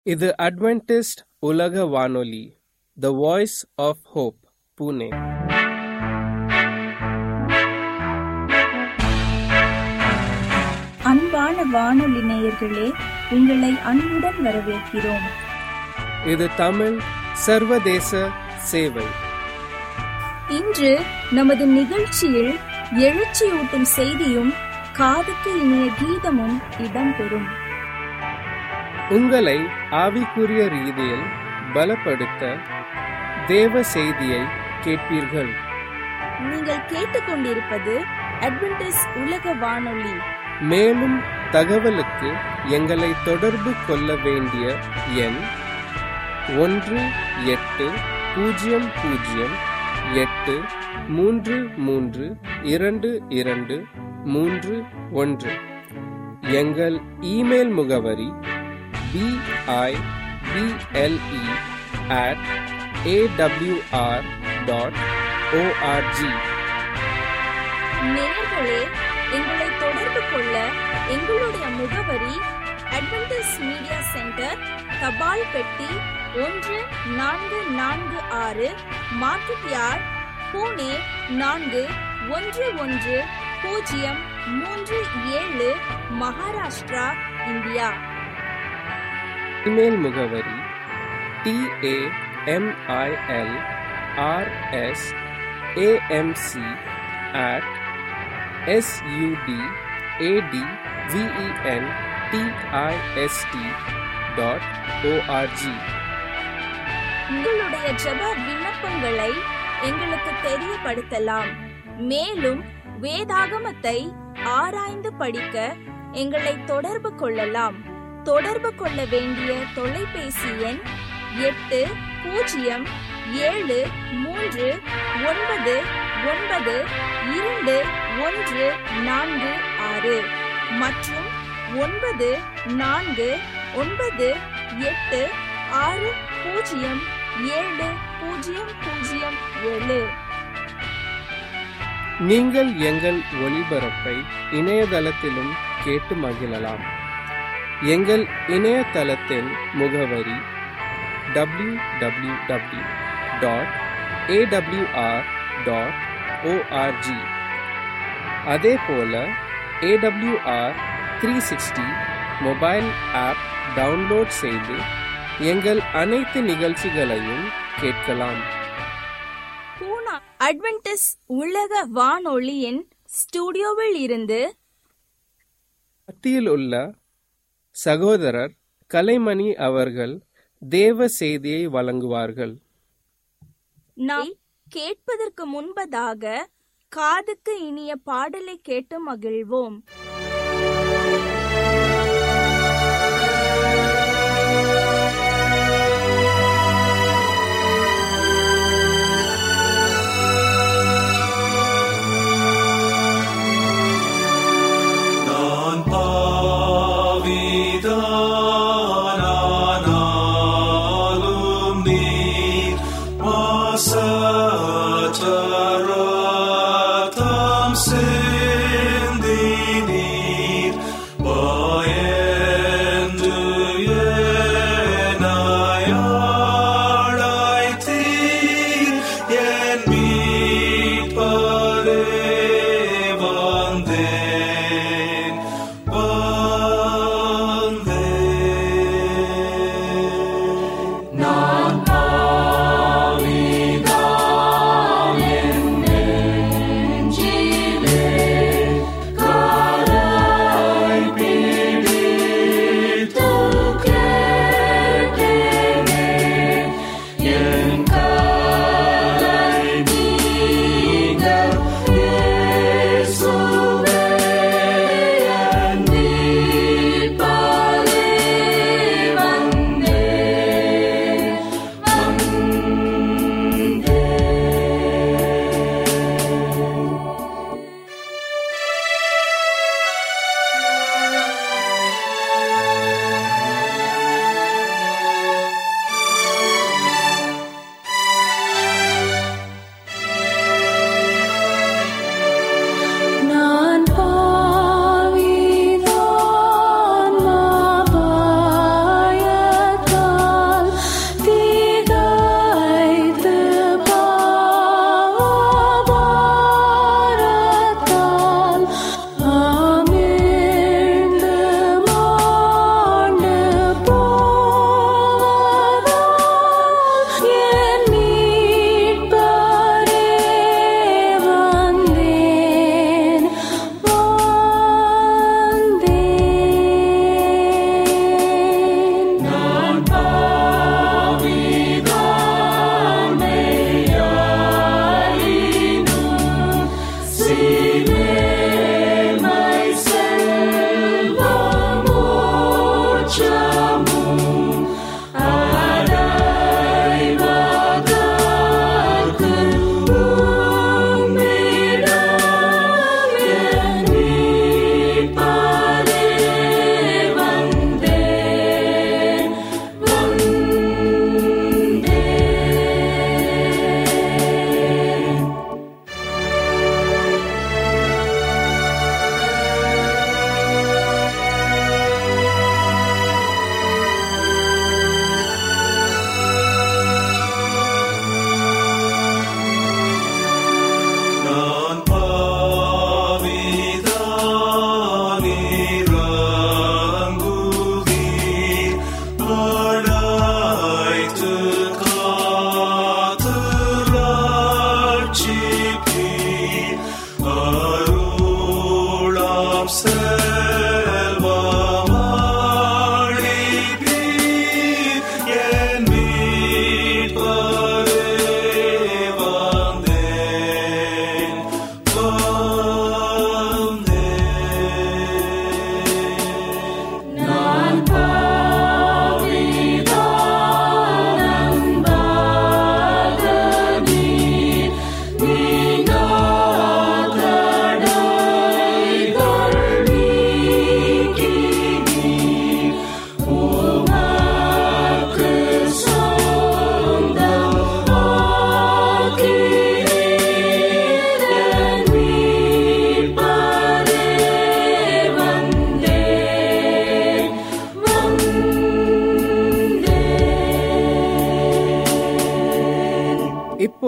இது அட்வென்டிஸ்ட் உலக வானொலி the voice of hope Pune அன்பான வானொலி நேயர்களே உங்களை அன்புடன் வரவேற்கிறோம் இது தமிழ் சர்வதேச சேவை இன்று நமது நிகழ்ச்சியில் எழுச்சியூட்டும் செய்தியும் காதுக்கு இனிய கீதமும் இடம்பெறும் உங்களை ஆவிக்குரிய ரீதியில் பலப்படுத்த தேவ செய்தியை கேட்பீர்கள் நீங்கள் கேட்டுக்கொண்டிருப்பது அட்வென்டிஸ் உலக வானொலி மேலும் தகவலுக்கு எங்களை தொடர்பு கொள்ள வேண்டிய எண் ஒன்று எட்டு பூஜ்ஜியம் பூஜ்ஜியம் எட்டு மூன்று மூன்று இரண்டு இரண்டு மூன்று ஒன்று எங்கள் இமெயில் முகவரி BIBLE at AWR dot ORG நேயர்களே எங்களை தொடர்பு கொள்ள எங்களுடைய முகவரி அட்வென்டிஸ் மீடியா சென்டர் தபால் பெட்டி ஒன்று நான்கு நான்கு ஆறு மார்க்கெட் யார்ட் பூனே நான்கு ஒன்று ஒன்று பூஜ்ஜியம் மூன்று ஏழு மகாராஷ்டிரா இந்தியா இமெயில் முகவரி TAMIL RS AMC at SUD AD VEN TIST dot ORG உங்களுடைய ஜெப விண்ணப்பங்களை எங்களுக்கு தெரியப்படுத்தலாம் மேலும் வேதாகமத்தை ஆராய்ந்து படிக்க எங்களை தொடர்பு கொள்ளலாம் தொடர்பு கொள்ள வேண்டிய தொலைபேசி எண் எட்டு பூஜ்ஜியம் ஏழு மூன்று ஒன்பது ஒன்பது இரண்டு ஒன்று நான்கு ஆறு மற்றும் ஒன்பது நான்கு ஒன்பது எட்டு ஆறு பூஜ்ஜியம் ஏழு பூஜ்ஜியம் பூஜ்ஜியம் ஏழு நீங்கள் எங்கள் ஒளிபரப்பை இணையதளத்திலும் கேட்டு மகிழலாம் எங்கள் இணையதளத்தின் முகவரி W W W dot AWR dot ORG அதே போல AWR three sixty mobile app download செய்து எங்கள் அனைத்து நிகழ்ச்சிகளையும் கேட்கலாம் பூனா அட்வென்டிஸ் உலக வானொலியின் ஸ்டுடியோவில் இருந்து மத்தியில் உள்ள சகோதரர் கலைமணி அவர்கள் தேவ செய்தியை வழங்குவார்கள் நாம் கேட்பதற்கு முன்பதாக காதுக்கு இனிய பாடலை கேட்டு மகிழ்வோம் நான் பாவிதானானாலும் நீர் வாசற்றரத்தம் சிந்தினீர்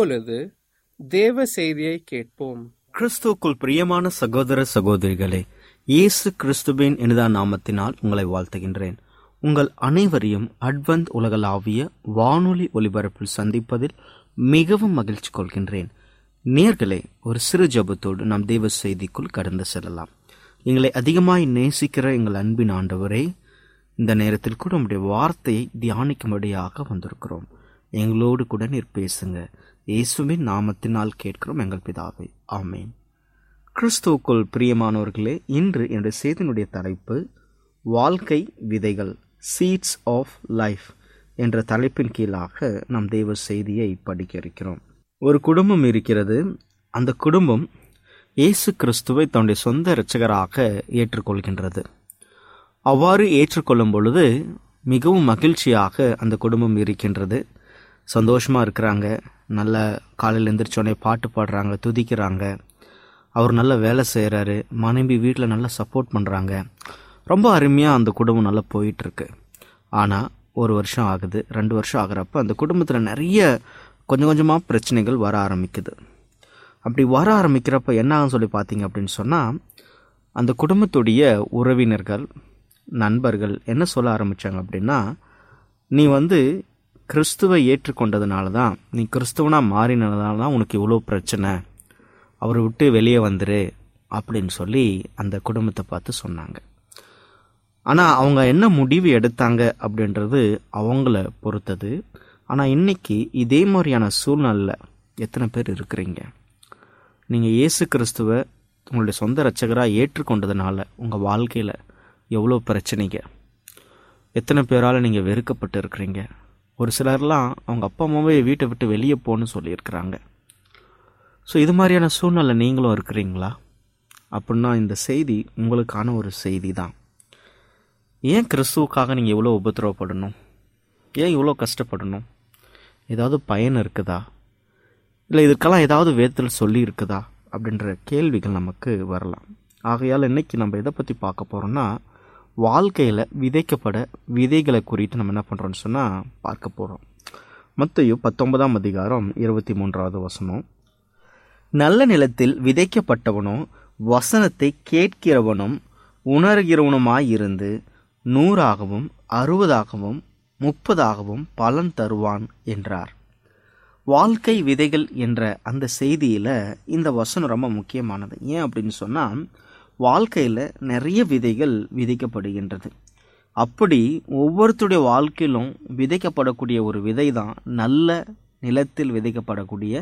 இப்பொழுது தேவ செய்தியை கேட்போம் கிறிஸ்துவுக்குள் பிரியமான சகோதர சகோதரிகளே இயேசு கிறிஸ்துவின் இனிதா நாமத்தினால் உங்களை வாழ்த்துகின்றேன் உங்கள் அனைவரையும் அட்வந்த் உலகளாவிய வானொலி ஒலிபரப்பில் சந்திப்பதில் மிகவும் மகிழ்ச்சி கொள்கின்றேன் நேர்களே ஒரு சிறு ஜபத்தோடு நாம் தேவ செய்திக்குள் கடந்து செல்லலாம் எங்களை அதிகமாய் நேசிக்கிற எங்கள் அன்பின் ஆண்டவரே இந்த நேரத்தில் கூட உம்முடைய வார்த்தையை தியானிக்கும்படியாக வந்திருக்கிறோம் எங்களோடு கூட நீர் பேசுங்க இயேசுவின் நாமத்தினால் கேட்கிறோம் எங்கள் பிதாவே ஆமேன் கிறிஸ்துவுக்குள் பிரியமானவர்களே இன்று என்னுடைய செய்தியினுடைய தலைப்பு வாழ்க்கை விதைகள் சீட்ஸ் ஆஃப் லைஃப் என்ற தலைப்பின் கீழாக நாம் தெய்வ செய்தியை படிக்க இருக்கிறோம் ஒரு குடும்பம் இருக்கிறது அந்த குடும்பம் இயேசு கிறிஸ்துவை தன்னுடைய சொந்த இரட்சகராக ஏற்றுக்கொள்கின்றது அவ்வாறு ஏற்றுக்கொள்ளும் பொழுது மிகவும் மகிழ்ச்சியாக அந்த குடும்பம் இருக்கின்றது சந்தோஷமாக இருக்கிறாங்க நல்ல காலையில் எழுந்திரிச்சோடனே பாட்டு பாடுறாங்க துதிக்கிறாங்க அவர் நல்ல வேலை செய்கிறாரு மனைவி வீட்டில் நல்லா சப்போர்ட் பண்ணுறாங்க ரொம்ப அருமையாக அந்த குடும்பம் நல்லா போயிட்டுருக்கு ஆனால் ஒரு வருஷம் ஆகுது ரெண்டு வருஷம் ஆகிறப்ப அந்த குடும்பத்தில் நிறைய கொஞ்சம் கொஞ்சமாக பிரச்சனைகள் வர ஆரம்பிக்குது அப்படி வர ஆரம்பிக்கிறப்ப என்ன ஆகும் சொல்லி பார்த்தீங்க அப்படின்னு சொன்னால் அந்த குடும்பத்துடைய உறவினர்கள் நண்பர்கள் என்ன சொல்ல ஆரம்பித்தாங்க அப்படின்னா நீ வந்து கிறிஸ்துவை ஏற்றுக்கொண்டதுனால தான் நீ கிறிஸ்துவனாக மாறினதுனால தான் உனக்கு இவ்வளோ பிரச்சனை அவரை விட்டு வெளியே வந்துரு அப்படின்னு சொல்லி அந்த குடும்பத்தை பார்த்து சொன்னாங்க ஆனால் அவங்க என்ன முடிவு எடுத்தாங்க அப்படின்றது அவங்கள பொறுத்தது ஆனால் இன்னைக்கு இதே மாதிரியான சூழ்நிலை எத்தனை பேர் இருக்கிறீங்க நீங்கள் இயேசு கிறிஸ்துவை உங்களுடைய சொந்த ரட்சகராக ஏற்றுக்கொண்டதுனால உங்கள் வாழ்க்கையில் எவ்வளோ பிரச்சனைங்க எத்தனை பேரால் நீங்கள் வெறுக்கப்பட்டு இருக்கிறீங்க ஒரு சிலர்லாம் அவங்க அப்பா அம்மாவே வீட்டை விட்டு வெளியே போன்னு சொல்லியிருக்கிறாங்க ஸோ இது மாதிரியான சூழ்நிலை நீங்களும் இருக்கிறீங்களா அப்படின்னா இந்த செய்தி உங்களுக்கான ஒரு செய்தி தான் ஏன் கிறிஸ்துவுக்காக நீங்கள் இவ்வளோ உபத்திரவப்படணும் ஏன் இவ்வளோ கஷ்டப்படணும் ஏதாவது பயன் இருக்குதா இல்லை இதற்கெல்லாம் ஏதாவது வேதத்தில் சொல்லி இருக்குதா அப்படின்ற கேள்விகள் நமக்கு வரலாம் ஆகையால் இன்னைக்கு நம்ம எதை பற்றி பார்க்க போகிறோம்னா வாழ்க்கையில் விதைக்கப்பட விதைகளை குறித்து நம்ம என்ன பண்ணுறோம்னு சொன்னால் பார்க்க போகிறோம் மத்தையும் பத்தொன்பதாம் அதிகாரம் இருபத்தி மூன்றாவது வசனம் நல்ல நிலத்தில் விதைக்கப்பட்டவனோ வசனத்தை கேட்கிறவனும் உணர்கிறவனுமாயிருந்து நூறாகவும் அறுபதாகவும் முப்பதாகவும் பலன் தருவான் என்றார் வாழ்க்கை விதைகள் என்ற அந்த செய்தியில் இந்த வசனம் ரொம்ப முக்கியமானது ஏன் அப்படின்னு சொன்னால் வாழ்க்கையில் நிறைய விதைகள் விதைக்கப்படுகின்றது அப்படி ஒவ்வொருத்தருடைய வாழ்க்கையிலும் விதைக்கப்படக்கூடிய ஒரு விதை தான் நல்ல நிலத்தில் விதைக்கப்படக்கூடிய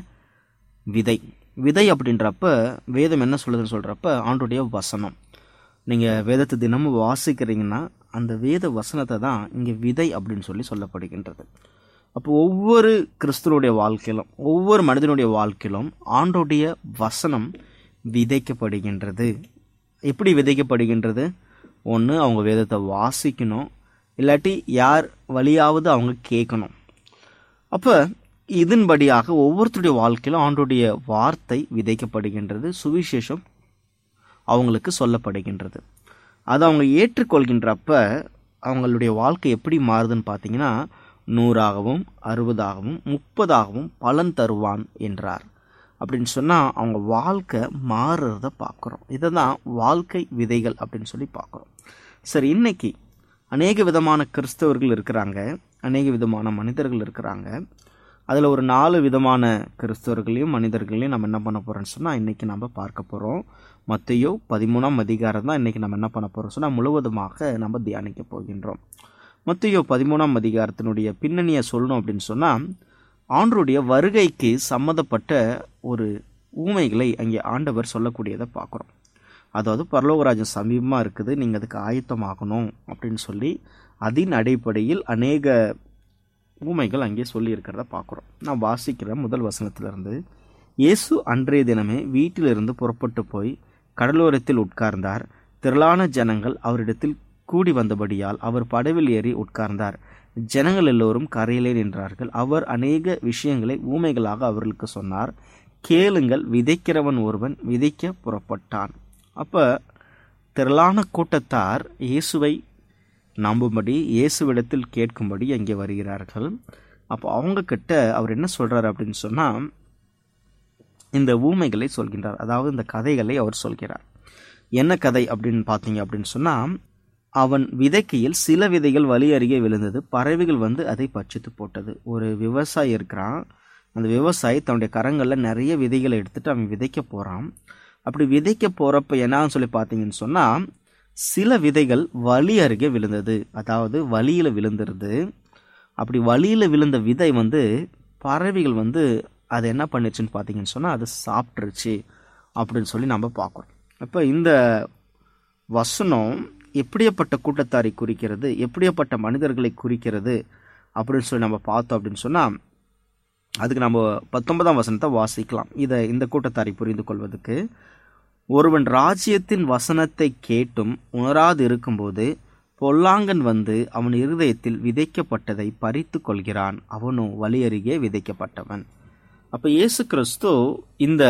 விதை விதை அப்படின்றப்ப வேதம் என்ன சொல்லுதுன்னு சொல்கிறப்ப ஆண்டுடைய வசனம் நீங்கள் வேதத்தை தினமும் வாசிக்கிறீங்கன்னா அந்த வேத வசனத்தை தான் இங்கே விதை அப்படின்னு சொல்லி சொல்லப்படுகின்றது அப்போ ஒவ்வொரு கிறிஸ்துவனுடைய வாழ்க்கையிலும் ஒவ்வொரு மனிதனுடைய வாழ்க்கையிலும் ஆண்டோடைய வசனம் விதைக்கப்படுகின்றது எப்படி விதைக்கப்படுகின்றது ஒன்று அவங்க வேதத்தை வாசிக்கணும் இல்லாட்டி யார் வழியாவது அவங்க கேட்கணும் அப்போ இதன்படியாக ஒவ்வொருத்தருடைய வாழ்க்கையிலும் ஆண்டோடைய வார்த்தை விதைக்கப்படுகின்றது சுவிசேஷம் அவங்களுக்கு சொல்லப்படுகின்றது அதை அவங்க ஏற்றுக்கொள்கின்றப்ப அவங்களுடைய வாழ்க்கை எப்படி மாறுதுன்னு பார்த்தீங்கன்னா நூறாகவும் அறுபதாகவும் முப்பதாகவும் பலன் தருவான் என்றார் அப்படின்னு சொன்னால் அவங்க வாழ்க்கை மாறுறத பார்க்குறோம் இதை தான் வாழ்க்கை விதைகள் அப்படின்னு சொல்லி பார்க்குறோம் சரி இன்னைக்கு அநேக விதமான கிறிஸ்தவர்கள் இருக்கிறாங்க அநேக விதமான மனிதர்கள் இருக்கிறாங்க அதில் ஒரு நாலு விதமான கிறிஸ்தவர்களையும் மனிதர்களையும் நம்ம என்ன பண்ண போகிறோம்னு சொன்னால் இன்றைக்கி நம்ம பார்க்க போகிறோம் மத்தையோ பதிமூணாம் அதிகாரம் தான் இன்றைக்கி நம்ம என்ன பண்ண போகிறோம் சொன்னால் முழுவதுமாக நம்ம தியானிக்க போகின்றோம் மத்தையோ பதிமூணாம் அதிகாரத்தினுடைய பின்னணியை சொல்லணும் அப்படின்னு சொன்னால் ஆண்டருடைய வருகைக்கு சம்மந்தப்பட்ட ஒரு ஊமைகளை அங்கே ஆண்டவர் சொல்லக்கூடியதை பார்க்குறோம் அதாவது பரலோகராஜன் சமீபமாக இருக்குது நீங்கள் அதுக்கு ஆயத்தமாகணும் அப்படின்னு சொல்லி அதன் அடிப்படையில் அநேக ஊமைகள் அங்கே சொல்லியிருக்கிறத பார்க்குறோம் நான் வாசிக்கிறேன் முதல் வசனத்திலிருந்து இயேசு அன்றைய தினமே வீட்டிலிருந்து புறப்பட்டு போய் கடலோரத்தில் உட்கார்ந்தார் திரளான ஜனங்கள் அவரிடத்தில் கூடி வந்தபடியால் அவர் படவில் ஏறி உட்கார்ந்தார் ஜனங்கள் எல்லோரும் கரையிலே நின்றார்கள் அவர் அநேக விஷயங்களை ஊமைகளாக அவர்களுக்கு சொன்னார் கேளுங்கள் விதைக்கிறவன் ஒருவன் விதைக்க புறப்பட்டான் அப்போ திரளான கூட்டத்தார் இயேசுவை நம்பும்படி இயேசுவிடத்தில் கேட்கும்படி அங்கே வருகிறார்கள் அப்போ அவங்க கிட்ட அவர் என்ன சொல்றாரு அப்படின்னு சொன்னால் இந்த ஊமைகளை சொல்கின்றார் அதாவது இந்த கதைகளை அவர் சொல்கிறார் என்ன கதை அப்படின்னு பார்த்தீங்க அப்படின்னு சொன்னால் அவன் விதைக்கையில் சில விதைகள் வழி அருகே விழுந்தது பறவைகள் வந்து அதை பட்சித்து போட்டது ஒரு விவசாயி இருக்கிறான் அந்த விவசாயி தன்னுடைய கரங்களில் நிறைய விதைகளை எடுத்துட்டு அவன் விதைக்க போகிறான் அப்படி விதைக்க போகிறப்ப என்னன்னு சொல்லி பார்த்தீங்கன்னு சொன்னால் சில விதைகள் வழி அருகே விழுந்தது அதாவது வழியில் விழுந்துருது அப்படி வழியில் விழுந்த விதை வந்து பறவைகள் வந்து அது என்ன பண்ணுச்சுன்னு பார்த்தீங்கன்னு சொன்னால் அது சாப்பிட்ருச்சு அப்படின்னு சொல்லி நம்ம பார்க்குறோம் அப்போ இந்த வசனம் எப்படியப்பட்ட கூட்டத்தாரை குறிக்கிறது எப்படியப்பட்ட மனிதர்களை குறிக்கிறது அப்படின்னு சொல்லி நம்ம பார்த்தோம் அப்படின்னு சொன்னால் அதுக்கு நம்ம பத்தொன்பதாம் வசனத்தை வாசிக்கலாம் இதை இந்த கூட்டத்தாரை புரிந்து கொள்வதற்கு ஒருவன் ராஜ்யத்தின் வசனத்தை கேட்டும் உணராது இருக்கும்போது பொல்லாங்கன் வந்து அவன் இருதயத்தில் விதைக்கப்பட்டதை பறித்து கொள்கிறான் அவனும் வழி அருகே விதைக்கப்பட்டவன் அப்போ இயேசு கிறிஸ்து இந்த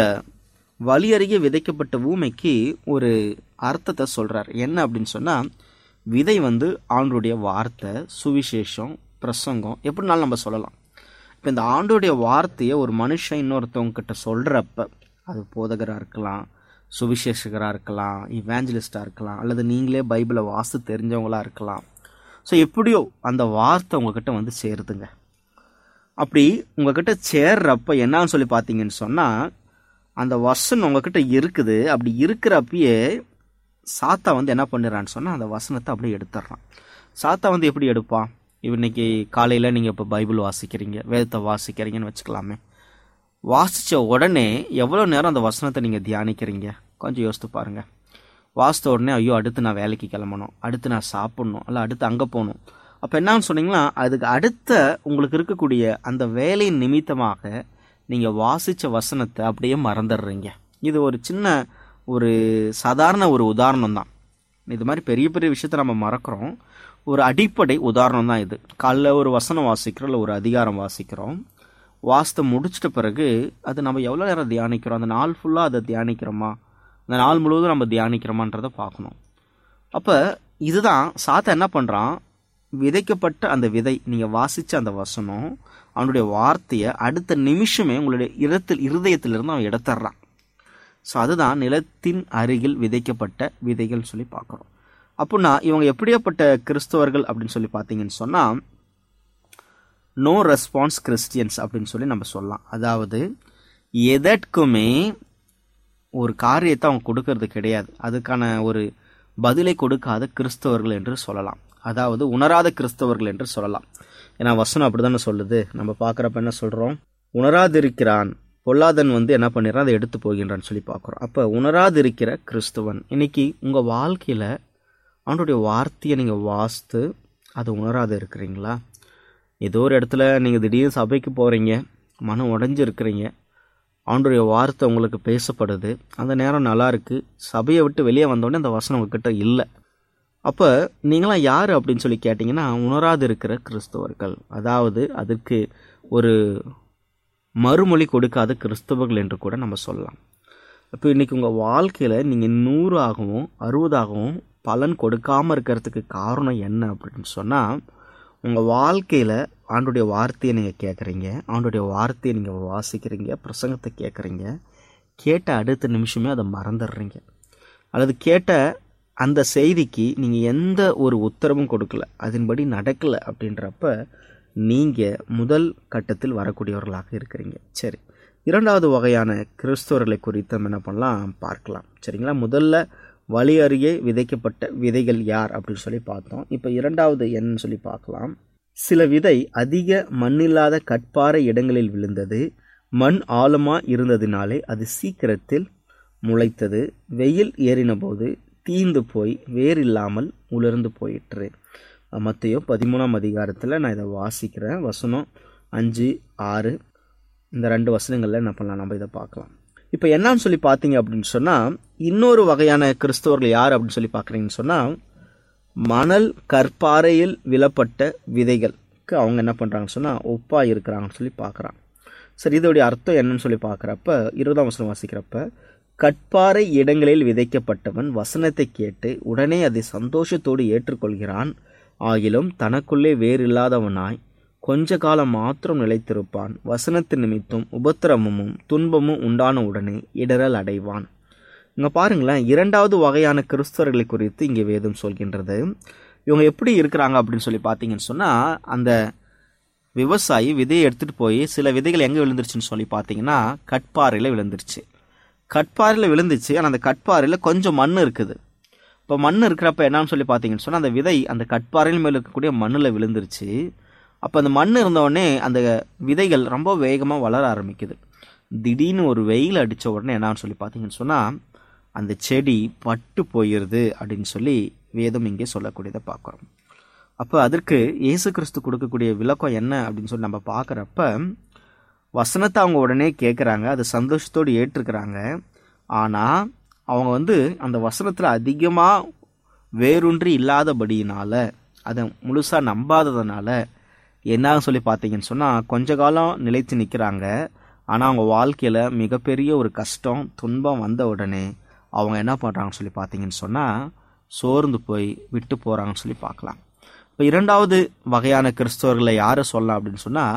வழி அருகே விதைக்கப்பட்ட ஊமைக்கு ஒரு அர்த்தத்தை சொல்றார் என்ன அப்படின்னு சொன்னால் விதை வந்து ஆண்டுடைய வார்த்தை சுவிசேஷம் பிரசங்கம் எப்படினாலும் நம்ம சொல்லலாம் இப்போ இந்த ஆண்டோடைய வார்த்தையை ஒரு மனுஷன் இன்னொருத்தவங்க கிட்ட சொல்கிறப்ப அது போதகராக இருக்கலாம் சுவிசேஷகராக இருக்கலாம் இவாஞ்சலிஸ்டாக இருக்கலாம் அல்லது நீங்களே பைபிளை வாசி தெரிஞ்சவங்களா இருக்கலாம் ஸோ எப்படியோ அந்த வார்த்தை உங்ககிட்ட வந்து சேருதுங்க அப்படி உங்ககிட்ட சேர்றப்ப என்னன்னு சொல்லி பார்த்தீங்கன்னு சொன்னால் அந்த வசனம் உங்ககிட்ட இருக்குது அப்படி இருக்கிறப்பயே சாத்தா வந்து என்ன பண்ணிடுறான்னு சொன்னால் அந்த வசனத்தை அப்படியே எடுத்துடுறான் சாத்தா வந்து எப்படி எடுப்பான் இன்னைக்கு காலையில் நீங்கள் இப்போ பைபிள் வாசிக்கிறீங்க வேதத்தை வாசிக்கிறீங்கன்னு வச்சுக்கலாமே வாசித்த உடனே எவ்வளோ நேரம் அந்த வசனத்தை நீங்கள் தியானிக்கிறீங்க கொஞ்சம் யோசித்து பாருங்கள் வாசித்த உடனே ஐயோ அடுத்து நான் வேலைக்கு கிளம்பணும் அடுத்து நான் சாப்பிட்ணும் அல்ல அடுத்து அங்கே போகணும் அப்போ என்னன்னு சொன்னீங்கன்னா அதுக்கு அடுத்த உங்களுக்கு இருக்கக்கூடிய அந்த வேலையின் நிமித்தமாக நீங்கள் வாசித்த வசனத்தை அப்படியே மறந்துடுறீங்க இது ஒரு சின்ன ஒரு சாதாரண ஒரு உதாரணம் தான் இது மாதிரி பெரிய பெரிய விஷயத்த நம்ம மறக்கிறோம் ஒரு அடிப்படை உதாரணம் தான் இது காலைல ஒரு வசனம் வாசிக்கிறோம் இல்லை ஒரு அதிகாரம் வாசிக்கிறோம் வாசித்து முடிச்சிட்ட பிறகு அது நம்ம எவ்வளோ நேரம் தியானிக்கிறோம் அந்த நாள் ஃபுல்லாக அதை தியானிக்கிறோமா அந்த நாள் முழுவதும் நம்ம தியானிக்கிறோமான்றதை பார்க்கணும் அப்போ இதுதான் சாத்தா என்ன பண்ணுறான் விதைக்கப்பட்ட அந்த விதை நீங்கள் வாசித்த அந்த வசனம் அவனுடைய வார்த்தையை அடுத்த நிமிஷமே உங்களுடைய இடத்தில் இருதயத்திலிருந்து அவன் எடுத்துட்றான் ஸோ அதுதான் நிலத்தின் அருகில் விதைக்கப்பட்ட விதைகள் சொல்லி பார்க்குறோம் அப்படின்னா இவங்க எப்படியாப்பட்ட கிறிஸ்தவர்கள் அப்படின்னு சொல்லி பார்த்தீங்கன்னு சொன்னால் நோ ரெஸ்பான்ஸ் கிறிஸ்டியன்ஸ் அப்படின்னு சொல்லி நம்ம சொல்லலாம் அதாவது எதற்குமே ஒரு காரியத்தை அவங்க கொடுக்கறது கிடையாது அதுக்கான ஒரு பதிலை கொடுக்காத கிறிஸ்தவர்கள் என்று சொல்லலாம் அதாவது உணராத கிறிஸ்தவர்கள் என்று சொல்லலாம் ஏன்னா வசனம் அப்படிதானே சொல்லுது நம்ம பார்க்குறப்ப என்ன சொல்கிறோம் உணராதிருக்கிறான் பொல்லாதன் வந்து என்ன பண்ணிடுறான் அதை எடுத்து போகின்றான்னு சொல்லி பார்க்குறோம் அப்போ உணராதிருக்கிற கிறிஸ்துவன் இன்னைக்கு உங்கள் வாழ்க்கையில் அவனுடைய வார்த்தையை நீங்கள் வாசித்து அதை உணராது இருக்கிறீங்களா ஏதோ ஒரு இடத்துல நீங்கள் திடீர்னு சபைக்கு போகிறீங்க மனம் உடஞ்சி இருக்கிறீங்க அவனுடைய வார்த்தை உங்களுக்கு பேசப்படுது அந்த நேரம் நல்லா இருக்கு சபையை விட்டு வெளியே வந்தோடனே அந்த வசனம் உங்ககிட்ட இல்லை அப்போ நீங்களாம் யார் அப்படின்னு சொல்லி கேட்டிங்கன்னா உணராது இருக்கிற கிறிஸ்தவர்கள் அதாவது அதற்கு ஒரு மறுமொழி கொடுக்காத கிறிஸ்தவர்கள் என்று கூட நம்ம சொல்லலாம் இப்போ இன்றைக்கி உங்கள் வாழ்க்கையில் நீங்கள் நூறாகவும் அறுபதாகவும் பலன் கொடுக்காமல் இருக்கிறதுக்கு காரணம் என்ன அப்படின்னு சொன்னால் உங்கள் வாழ்க்கையில் ஆண்டுடைய வார்த்தையை நீங்கள் கேட்குறீங்க ஆண்டுடைய வார்த்தையை நீங்கள் வாசிக்கிறீங்க பிரசங்கத்தை கேட்குறீங்க கேட்ட அடுத்த நிமிஷமே அதை மறந்துடுறீங்க அல்லது கேட்ட அந்த செய்திக்கு நீங்கள் எந்த ஒரு உத்தரவும் கொடுக்கல அதன்படி நடக்கலை அப்படின்றப்ப நீங்கள் முதல் கட்டத்தில் வரக்கூடியவர்களாக இருக்கிறீங்க சரி இரண்டாவது வகையான கிறிஸ்தவர்களை குறித்து நம்ம என்ன பண்ணலாம் பார்க்கலாம் சரிங்களா முதல்ல வழி அருகே விதைக்கப்பட்ட விதைகள் யார் அப்படின்னு சொல்லி பார்த்தோம் இப்போ இரண்டாவது என்னன்னு சொல்லி பார்க்கலாம் சில விதை அதிக மண்ணில்லாத கட்பாறை இடங்களில் விழுந்தது மண் ஆழமா இருந்ததினாலே அது சீக்கிரத்தில் முளைத்தது வெயில் ஏறினபோது தீந்து போய் வேறில்லாமல் உலர்ந்து போயிற்று மத்தையோ பதிமூணாம் அதிகாரத்தில் நான் இதை வாசிக்கிறேன் வசனம் அஞ்சு ஆறு இந்த ரெண்டு வசனங்களில் என்ன பண்ணலாம் நம்ம இதை பார்க்கலாம் இப்போ என்னன்னு சொல்லி பார்த்தீங்க அப்படின்னு சொன்னால் இன்னொரு வகையான கிறிஸ்தவர்கள் யார் அப்படின்னு சொல்லி பார்க்குறீங்கன்னு சொன்னால் மணல் கற்பாறையில் விழப்பட்ட விதைகளுக்கு அவங்க என்ன பண்ணுறாங்கன்னு சொன்னால் ஒப்பாக இருக்கிறாங்கன்னு சொல்லி பார்க்குறாங்க சரி இதோடைய அர்த்தம் என்னன்னு சொல்லி பார்க்குறப்ப இருபதாம் வசனம் வாசிக்கிறப்ப கற்பாறை இடங்களில் விதைக்கப்பட்டவன் வசனத்தை கேட்டு உடனே அதை சந்தோஷத்தோடு ஏற்றுக்கொள்கிறான் ஆகிலும் தனக்குள்ளே வேறில்லாதவனாய் கொஞ்ச காலம் மாத்திரம் நிலைத்திருப்பான் வசனத்து நிமித்தம் உபத்திரமும் துன்பமும் உண்டான உடனே இடரல் அடைவான் இங்க பாருங்களேன் இரண்டாவது வகையான கிறிஸ்தவர்களை குறித்து இங்கே வேதம் சொல்கின்றது இவங்க எப்படி இருக்கிறாங்க அப்படின்னு சொல்லி பார்த்தீங்கன்னு சொன்னா அந்த விவசாயி விதையை எடுத்துட்டு போய் சில விதைகள் எங்க விழுந்துருச்சுன்னு சொல்லி பார்த்தீங்கன்னா கட்பாறையில விழுந்துருச்சு கட்பாறையில விழுந்துச்சு ஆனால் அந்த கட்பாறையில கொஞ்சம் மண் இருக்குது இப்போ மண் இருக்கிறப்ப என்னன்னு சொல்லி பார்த்தீங்கன்னு சொன்னால் அந்த விதை அந்த கட்பாறையில் மேலே இருக்கக்கூடிய மண்ணில் விழுந்துருச்சு அப்போ அந்த மண் இருந்தவுடனே அந்த விதைகள் ரொம்ப வேகமாக வளர ஆரம்பிக்குது திடீர்னு ஒரு வெயில் அடித்த உடனே என்னன்னு சொல்லி பார்த்தீங்கன்னு சொன்னால் அந்த செடி பட்டு போயிடுது அப்படின்னு சொல்லி வேதம் இங்கே சொல்லக்கூடியதை பார்க்குறோம் அப்போ அதற்கு இயேசு கிறிஸ்து கொடுக்கக்கூடிய விளக்கம் என்ன அப்படின்னு சொல்லி நம்ம பார்க்குறப்ப வசனத்தை அவங்க உடனே கேட்குறாங்க அது சந்தோஷத்தோடு ஏற்றுக்கிறாங்க ஆனால் அவங்க வந்து அந்த வசனத்தில் அதிகமாக வேரூன்றி இல்லாதபடியினால அதை முழுசாக நம்பாததுனால என்ன சொல்லி பார்த்தீங்கன்னு சொன்னால் கொஞ்ச காலம் நிலைத்து நிற்கிறாங்க ஆனால் அவங்க வாழ்க்கையில் மிகப்பெரிய ஒரு கஷ்டம் துன்பம் வந்த உடனே அவங்க என்ன பண்ணுறாங்கன்னு சொல்லி பார்த்தீங்கன்னு சொன்னால் சோர்ந்து போய் விட்டு போகிறாங்கன்னு சொல்லி பார்க்கலாம் இப்போ இரண்டாவது வகையான கிறிஸ்தவர்களை யாரை சொல்லலாம் அப்படின்னு சொன்னால்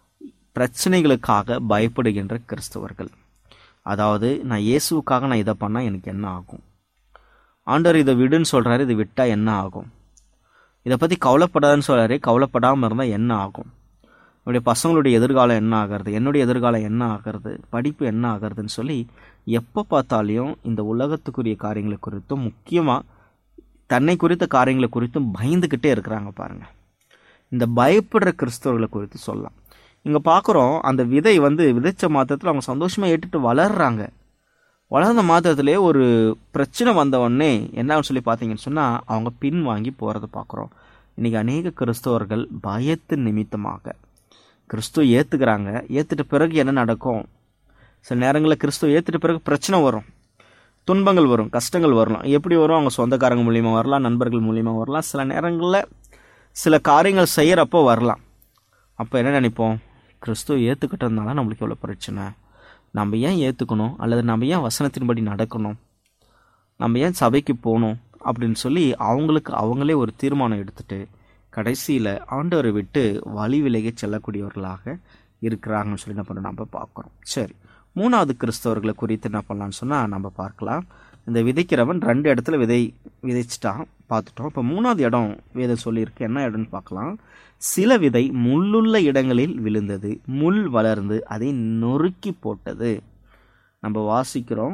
பிரச்சனைகளுக்காக பயப்படுகின்ற கிறிஸ்தவர்கள் அதாவது நான் இயேசுவுக்காக நான் இதை பண்ணால் எனக்கு என்ன ஆகும் ஆண்டவர் இதை விடுன்னு சொல்கிறாரு இது விட்டால் என்ன ஆகும் இதை பற்றி கவலைப்படாதுன்னு சொல்கிறாரு கவலைப்படாமல் இருந்தால் என்ன ஆகும் என்னுடைய பசங்களுடைய எதிர்காலம் என்ன ஆகிறது என்னுடைய எதிர்காலம் என்ன ஆகிறது படிப்பு என்ன ஆகிறதுன்னு சொல்லி எப்போ பார்த்தாலையும் இந்த உலகத்துக்குரிய காரியங்களை குறித்தும் முக்கியமாக தன்னை குறித்த காரியங்களை குறித்தும் பயந்துக்கிட்டே இருக்கிறாங்க பாருங்கள் இந்த பயப்படுற கிறிஸ்தவர்களை குறித்து சொல்லலாம் இங்கே பார்க்குறோம் அந்த விதை வந்து விதைச்ச மாத்திரத்தில் அவங்க சந்தோஷமாக ஏற்றுட்டு வளர்றாங்க வளர்ந்த மாத்திரத்திலே ஒரு பிரச்சனை வந்த உடனே என்னன்னு சொல்லி பார்த்தீங்கன்னு சொன்னால் அவங்க பின் வாங்கி போகிறத பார்க்குறோம் இன்றைக்கி அநேக கிறிஸ்தவர்கள் பயத்தின் நிமித்தமாக கிறிஸ்துவ ஏற்றுக்கிறாங்க ஏற்றுட்ட பிறகு என்ன நடக்கும் சில நேரங்களில் கிறிஸ்துவ ஏற்றுட்ட பிறகு பிரச்சனை வரும் துன்பங்கள் வரும் கஷ்டங்கள் வரலாம் எப்படி வரும் அவங்க சொந்தக்காரங்க மூலியமா வரலாம் நண்பர்கள் மூலியமா வரலாம் சில நேரங்களில் சில காரியங்கள் செய்கிறப்போ வரலாம் அப்போ என்ன நினைப்போம் கிறிஸ்துவ ஏற்றுக்கிட்டதுனால நம்மளுக்கு எவ்வளோ பிரச்சனை நம்ம ஏன் ஏற்றுக்கணும் அல்லது நம்ம ஏன் வசனத்தின்படி நடக்கணும் நம்ம ஏன் சபைக்கு போகணும் அப்படின்னு சொல்லி அவங்களுக்கு அவங்களே ஒரு தீர்மானம் எடுத்துட்டு கடைசியில் ஆண்டவரை விட்டு வழி விலகி செல்லக்கூடியவர்களாக இருக்கிறாங்கன்னு சொல்லி என்ன பண்ண நம்ம பார்க்குறோம் சரி மூணாவது கிறிஸ்தவர்களை குறித்து என்ன பண்ணலாம்னு சொன்னால் நம்ம பார்க்கலாம் இந்த விதைக்கிறவன் ரெண்டு இடத்துல விதை விதைச்சிட்டான் பார்த்துட்டோம் இப்போ மூணாவது இடம் வேதம் சொல்லியிருக்கு என்ன இடம்னு பார்க்கலாம் சில விதை முள்ளுள்ள இடங்களில் விழுந்தது முள் வளர்ந்து அதை நொறுக்கி போட்டது நம்ம வாசிக்கிறோம்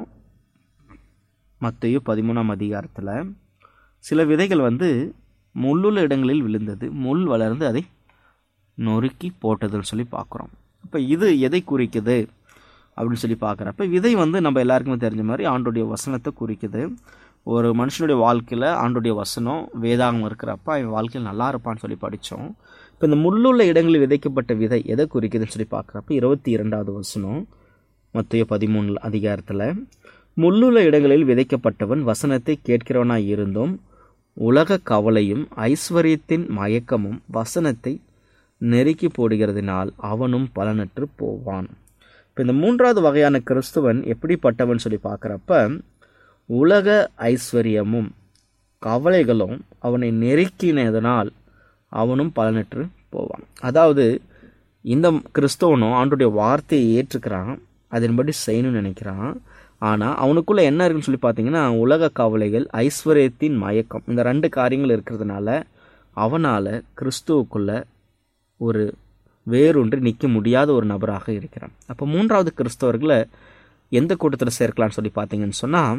மத்தையு பதிமூணாம் அதிகாரத்தில் சில விதைகள் வந்து முள்ளுள்ள இடங்களில் விழுந்தது முள் வளர்ந்து அதை நொறுக்கி போட்டதுன்னு சொல்லி பார்க்குறோம் இப்போ இது எதை குறிக்குது அப்படின்னு சொல்லி பார்க்குறப்ப விதை வந்து நம்ம எல்லாருக்குமே தெரிஞ்ச மாதிரி ஆண்டுடைய வசனத்தை குறிக்குது ஒரு மனுஷனுடைய வாழ்க்கையில் ஆண்டுடைய வசனம் வேதாகம் இருக்கிறப்ப அவன் வாழ்க்கையில் நல்லா இருப்பான்னு சொல்லி படித்தோம் இப்போ இந்த முள்ளுள்ள இடங்களில் விதைக்கப்பட்ட விதை எதை குறிக்குதுன்னு சொல்லி பார்க்குறப்ப இருபத்தி இரண்டாவது வசனம் மத்திய பதிமூணு அதிகாரத்தில் முள்ளுள்ள இடங்களில் விதைக்கப்பட்டவன் வசனத்தை கேட்கிறவனாய் இருந்தும் உலக கவலையும் ஐஸ்வர்யத்தின் மயக்கமும் வசனத்தை நெருக்கி போடுகிறதினால் அவனும் பலனற்று போவான் இப்போ இந்த மூன்றாவது வகையான கிறிஸ்துவன் எப்படிப்பட்டவன் சொல்லி பார்க்குறப்ப உலக ஐஸ்வர்யமும் கவலைகளும் அவனை நெருக்கினதனால் அவனும் பலனற்று போவான் அதாவது இந்த கிறிஸ்தவனும் ஆண்டுடைய வார்த்தையை ஏற்றுக்கிறான் அதன்படி செய்யணும்னு நினைக்கிறான் ஆனால் அவனுக்குள்ள என்ன இருக்குன்னு சொல்லி பார்த்தீங்கன்னா உலக கவலைகள் ஐஸ்வர்யத்தின் மயக்கம் இந்த ரெண்டு காரியங்கள் இருக்கிறதுனால அவனால் கிறிஸ்துவுக்குள்ள ஒரு வேறொன்று நிற்க முடியாத ஒரு நபராக இருக்கிறான் அப்போ மூன்றாவது கிறிஸ்தவர்களை எந்த கூட்டத்தில் சேர்க்கலாம்னு சொல்லி பார்த்தீங்கன்னு சொன்னால்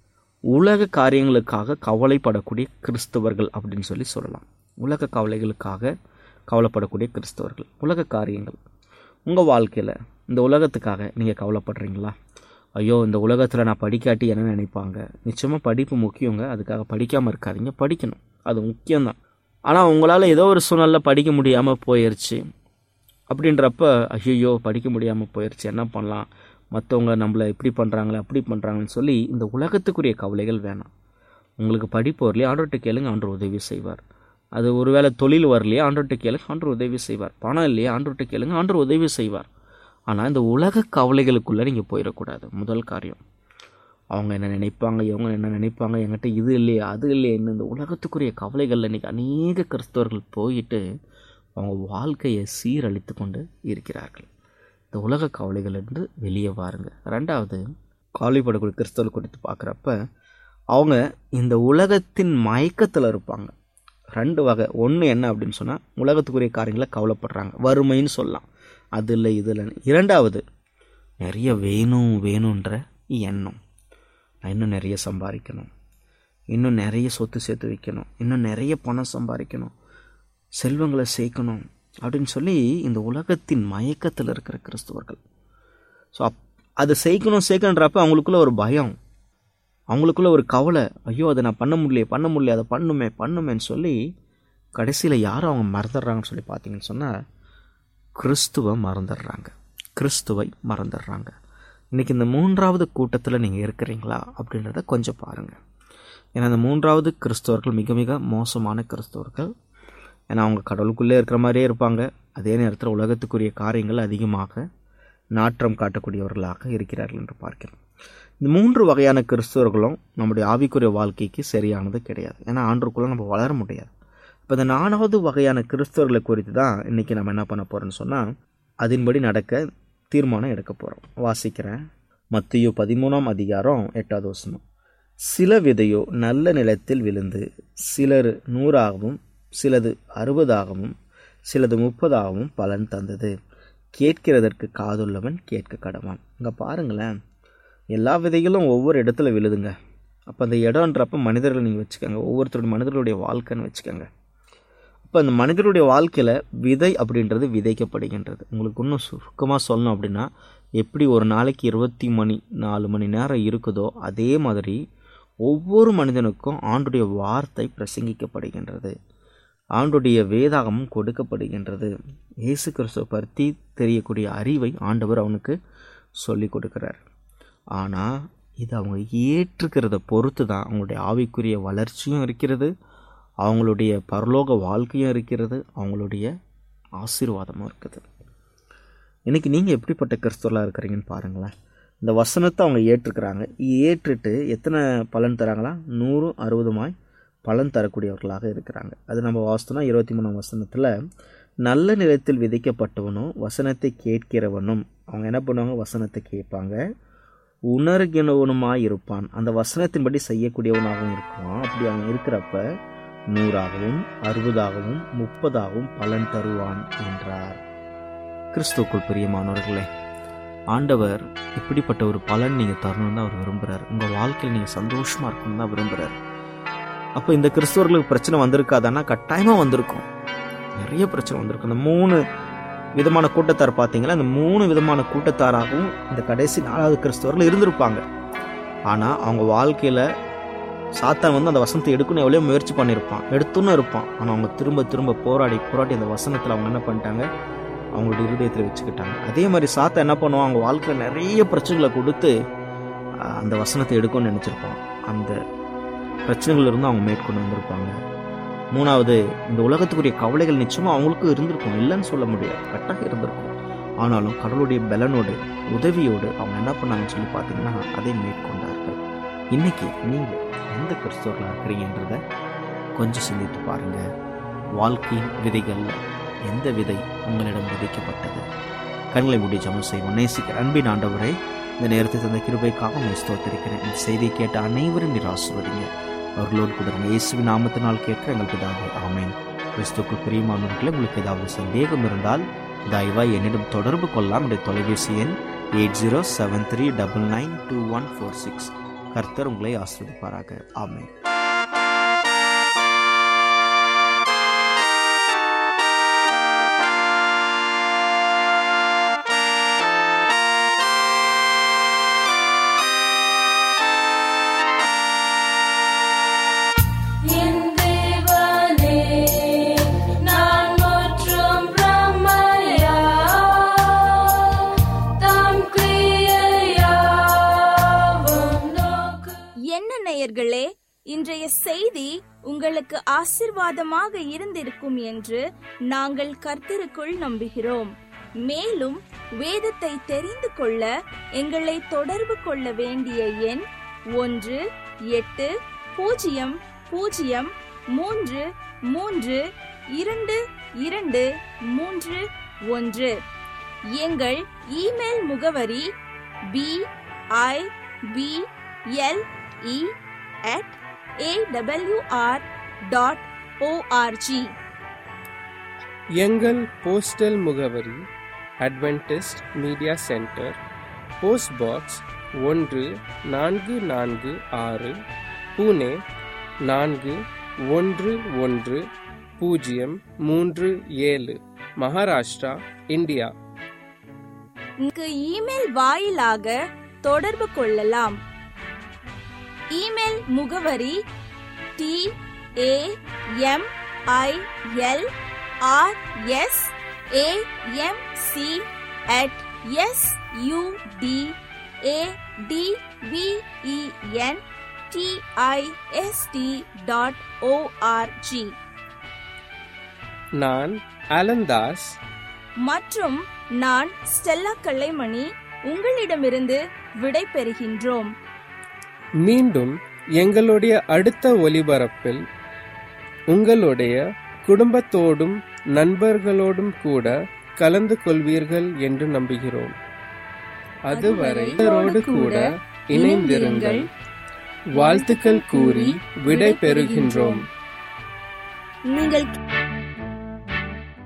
உலக காரியங்களுக்காக கவலைப்படக்கூடிய கிறிஸ்தவர்கள் அப்படின்னு சொல்லி சொல்லலாம் உலக கவலைகளுக்காக கவலைப்படக்கூடிய கிறிஸ்தவர்கள் உலக காரியங்கள் உங்கள் வாழ்க்கையில் இந்த உலகத்துக்காக நீங்கள் கவலைப்படுறீங்களா ஐயோ இந்த உலகத்தில் நான் படிக்காட்டி என்ன நினைப்பாங்க நிச்சயமாக படிப்பு முக்கியங்க அதுக்காக படிக்காமல் இருக்காதீங்க படிக்கணும் அது முக்கியம்தான் ஆனால் உங்களால் ஏதோ ஒரு சூழ்நிலையில் படிக்க முடியாமல் போயிடுச்சு அப்படின்றப்ப ஐயோ படிக்க முடியாமல் போயிடுச்சு என்ன பண்ணலாம் மற்றவங்க நம்மளை இப்படி பண்ணுறாங்களே அப்படி பண்ணுறாங்கன்னு சொல்லி இந்த உலகத்துக்குரிய கவலைகள் வேணாம் உங்களுக்கு படிப்பு வரலையே ஆண்டோட்ட கேளுங்க ஆண்டவர் உதவி செய்வார் அது ஒருவேளை தொழில் வரலையே ஆண்டோட்ட கேளுங்க ஆண்டவர் உதவி செய்வார் பணம் இல்லையே ஆண்டோட்ட கேளுங்க ஆண்டவர் உதவி செய்வார் ஆனால் இந்த உலக கவலைகளுக்குள்ளே நீங்கள் போயிடக்கூடாது முதல் காரியம் அவங்க என்ன நினைப்பாங்க இவங்க என்ன நினைப்பாங்க என்கிட்ட இது இல்லையே அது இல்லையே என்ன இந்த உலகத்துக்குரிய கவலைகளில் இன்றைக்கி அநேக கிறிஸ்தவர்கள் போயிட்டு அவங்க வாழ்க்கையை சீரழித்து கொண்டு இருக்கிறார்கள் இந்த உலக கவலைகளிலிருந்து வெளியே வாருங்க ரெண்டாவது காலிப்படக்கூடிய கிறிஸ்தவர்கள் குறித்து பார்க்குறப்ப அவங்க இந்த உலகத்தின் மயக்கத்தில் இருப்பாங்க ரெண்டு வகை ஒன்று என்ன அப்படின்னு சொன்னால் உலகத்துக்குரிய காரியங்களை கவலைப்படுறாங்க வறுமைன்னு சொல்லலாம் அது இல்லை இது இல்லைன்னு இரண்டாவது நிறைய வேணும் வேணுன்ற எண்ணம் நான் இன்னும் நிறைய சம்பாதிக்கணும் இன்னும் நிறைய சொத்து சேர்த்து வைக்கணும் இன்னும் நிறைய பணம் சம்பாதிக்கணும் செல்வங்களை சேர்க்கணும் அப்படின்னு சொல்லி இந்த உலகத்தின் மயக்கத்தில் இருக்கிற கிறிஸ்துவர்கள் ஸோ அப் அதை சேர்க்கணும் சேர்க்கணுன்றப்ப அவங்களுக்குள்ள ஒரு பயம் அவங்களுக்குள்ள ஒரு கவலை ஐயோ அதை நான் பண்ண முடியலையே பண்ண முடியல அதை பண்ணுமே பண்ணுமேன்னு சொல்லி கடைசியில் யாரும் அவங்க மறந்துடுறாங்கன்னு சொல்லி பார்த்தீங்கன்னு சொன்னால் கிறிஸ்துவை மறந்துடுறாங்க கிறிஸ்துவை மறந்துடுறாங்க இன்றைக்கி இந்த மூன்றாவது கூட்டத்தில் நீங்கள் இருக்கிறீங்களா அப்படின்றத கொஞ்சம் பாருங்கள் ஏன்னா இந்த மூன்றாவது கிறிஸ்தவர்கள் மிக மிக மோசமான கிறிஸ்தவர்கள் ஏன்னா அவங்க கடவுளுக்குள்ளே இருக்கிற மாதிரியே இருப்பாங்க அதே நேரத்தில் உலகத்துக்குரிய காரியங்கள் அதிகமாக நாற்றம் காட்டக்கூடியவர்களாக இருக்கிறார்கள் என்று பார்க்கிறோம் இந்த மூன்று வகையான கிறிஸ்தவர்களும் நம்முடைய ஆவிக்குரிய வாழ்க்கைக்கு சரியானது கிடையாது ஏன்னா ஆண்டுக்குள்ளே நம்ம வளர முடியாது இப்போ இந்த நாலாவது வகையான கிறிஸ்தவர்களை குறித்து தான் இன்றைக்கி நம்ம என்ன பண்ண போகிறோம்னு சொன்னால் அதன்படி நடக்க தீர்மானம் எடுக்க போகிறோம் வாசிக்கிறேன் மத்தியோ பதிமூணாம் அதிகாரம் எட்டாவது வசனம் சில விதையோ நல்ல நிலத்தில் விழுந்து சிலர் நூறாகவும் சிலது அறுபதாகவும் சிலது முப்பதாகவும் பலன் தந்தது கேட்கிறதற்கு காதுள்ளவன் கேட்க கடவான் இங்கே பாருங்களேன் எல்லா விதைகளும் ஒவ்வொரு இடத்துல விழுதுங்க அப்போ அந்த இடம்ன்றப்ப மனிதர்கள் நீங்கள் வச்சுக்கோங்க ஒவ்வொருத்தருடைய மனிதர்களுடைய வாழ்க்கைன்னு வச்சுக்கோங்க அப்போ அந்த மனிதருடைய வாழ்க்கையில் விதை அப்படின்றது விதைக்கப்படுகின்றது உங்களுக்கு இன்னும் சுருக்கமாக சொல்லணும் அப்படின்னா எப்படி ஒரு நாளைக்கு இருபத்தி மணி நாலு மணி நேரம் இருக்குதோ அதே மாதிரி ஒவ்வொரு மனிதனுக்கும் ஆண்டுடைய வார்த்தை பிரசங்கிக்கப்படுகின்றது ஆண்டுடைய வேதாகமும் கொடுக்கப்படுகின்றது இயேசு கிறிஸ்துவ பற்றி தெரியக்கூடிய அறிவை ஆண்டவர் அவனுக்கு சொல்லி கொடுக்குறார் ஆனால் இது அவங்க ஏற்றுக்கிறத பொறுத்து தான் அவங்களுடைய ஆவிக்குரிய வளர்ச்சியும் இருக்கிறது அவங்களுடைய பரலோக வாழ்க்கையும் இருக்கிறது அவங்களுடைய ஆசீர்வாதமும் இருக்குது இன்றைக்கி நீங்கள் எப்படிப்பட்ட கிறிஸ்துவலாக இருக்கிறீங்கன்னு பாருங்களேன் இந்த வசனத்தை அவங்க ஏற்றுக்கிறாங்க ஏற்றுட்டு எத்தனை பலன் தராங்களா நூறு அறுபதுமாய் பலன் தரக்கூடியவர்களாக இருக்கிறாங்க அது நம்ம வாசித்தோம்னா இருபத்தி மூணாம் வசனத்தில் நல்ல நிலத்தில் விதைக்கப்பட்டவனும் வசனத்தை கேட்கிறவனும் அவங்க என்ன பண்ணுவாங்க வசனத்தை கேட்பாங்க உணர்கினவனுமாய் இருப்பான் அந்த வசனத்தின்படி செய்யக்கூடியவனாகவும் இருக்குவான் அப்படி அவன் இருக்கிறப்ப நூறாகவும் அறுபதாகவும் முப்பதாகவும் பலன் தருவான் என்றார் கிறிஸ்துக்குள் பிரியமானவர்களே ஆண்டவர் இப்படிப்பட்ட ஒரு பலன் நீங்கள் தரணும்னு தான் அவர் விரும்புகிறார் உங்கள் வாழ்க்கையில் நீங்கள் சந்தோஷமாக இருக்கணும்னு தான் விரும்புகிறார் அப்போ இந்த கிறிஸ்தவர்களுக்கு பிரச்சனை வந்திருக்காதான்னா கட்டாயமாக வந்திருக்கும் நிறைய பிரச்சனை வந்திருக்கும் இந்த மூணு விதமான கூட்டத்தார் பார்த்தீங்களா இந்த மூணு விதமான கூட்டத்தாராகவும் இந்த கடைசி நாலாவது கிறிஸ்தவர்கள் இருந்திருப்பாங்க ஆனால் அவங்க வாழ்க்கையில் சாத்தான் வந்து அந்த வசனத்தை எடுக்கணும் எவ்வளோ முயற்சி பண்ணியிருப்பான் எடுத்துன்னு இருப்பான் ஆனால் அவங்க திரும்ப திரும்ப போராடி போராடி அந்த வசனத்தில் அவங்க என்ன பண்ணிட்டாங்க அவங்களுடைய இருதயத்தில் வச்சுக்கிட்டாங்க அதே மாதிரி சாத்தா என்ன பண்ணுவான் அவங்க வாழ்க்கையில் நிறைய பிரச்சனைகளை கொடுத்து ஆஹ், அந்த வசனத்தை எடுக்கணும்னு நினச்சிருப்பான் அந்த பிரச்சனைகள் இருந்து அவங்க மேற்கொண்டு வந்திருப்பாங்க மூணாவது இந்த உலகத்துக்குரிய கவலைகள் நிச்சயமாக அவங்களுக்கும் இருந்திருக்கும் இல்லைன்னு சொல்ல முடியாது கட்டாக இருந்திருக்கும் ஆனாலும் கடவுளுடைய பலனோடு உதவியோடு அவங்க என்ன பண்ணாங்கன்னு சொல்லி பார்த்தீங்கன்னா அதை மேற்கொண்டார்கள் இன்னைக்கு நீங்கள் எந்த கிறிஸ்தவர்களாக இருக்கிறீங்கன்றத கொஞ்சம் சிந்தித்து பாருங்க வாழ்க்கையின் விதைகளில் எந்த விதை உங்களிடம் விதைக்கப்பட்டது கண்களை மூடி ஜெபம் செய்வோம் நேசிக்க அன்பின் ஆண்டவரை இந்த நேரத்தை தந்த கிருபைக்காக உங்களை ஸ்தோத்திருக்கிறேன் இந்த செய்தியை கேட்ட அனைவரும் நீர் ஆசிர்வதிங்க அவர்களோடு கூட இருங்க. இயேசுவின் நாமத்தினால் கேட்க எங்கள் பிதாவே ஆமென் கிறிஸ்துக்குள் பிரியமானவர்களே உங்களுக்கு ஏதாவது சந்தேகம் இருந்தால் தயவாய் என்னிடம் தொடர்பு கொள்ளலாம் என்னுடைய தொலைபேசி எண் eight zero seven three double nine two one four six கர்த்தர் உங்களை ஆஸ்வதிப்பாராக ஆமென் என் தேவனே நான் முற்றும் பிரம்மையா தம் கிரியையாவும் நோக்கு என்ன நேயர்களே இன்றைய செய்தி உங்களுக்கு ஆசிர்வாதமாக இருந்திருக்கும் என்று நாங்கள் கர்த்தருக்குள் நம்புகிறோம் மேலும் வேதத்தை தெரிந்து கொள்ள எங்களை தொடர்பு கொள்ள வேண்டிய எண் ஒன்று எட்டு பூஜ்ஜியம் பூஜ்ஜியம் மூன்று மூன்று இரண்டு இரண்டு மூன்று ஒன்று எங்கள் இமெயில் முகவரி B I B L E at AWR dot ORG எங்கள் போஸ்டல் முகவரி Adventist media centre post box ஒன்று நான்கு நான்கு ஆறு புனே நான்கு ஒன்று ஒன்று பூஜ்ஜியம் மூன்று ஏழு மகாராஷ்டிரா இந்தியா இங்கு இமெயில் வாயிலாக தொடர்பு கொள்ளலாம் இமெயில் முகவரி T A M I L R S A M C at S U D A D V E N T I S T dot ORG நான் அலந்தாஸ் மற்றும் நான் ஸ்டெல்லா கல்லைமணி உங்களிடமிருந்து விடை பெறுகின்றோம் மீண்டும் எங்களுடைய அடுத்த ஒலிபரப்பில் உங்களுடைய குடும்பத்தோடும் நண்பர்களோடும் கூட கலந்து கொள்வீர்கள் என்று நம்புகிறோம் அதுவரை இவரோடு கூட இணைந்திருங்கள் வாழ்த்துக்கள் கூறி விடை பெறுகின்றோம் நீங்கள்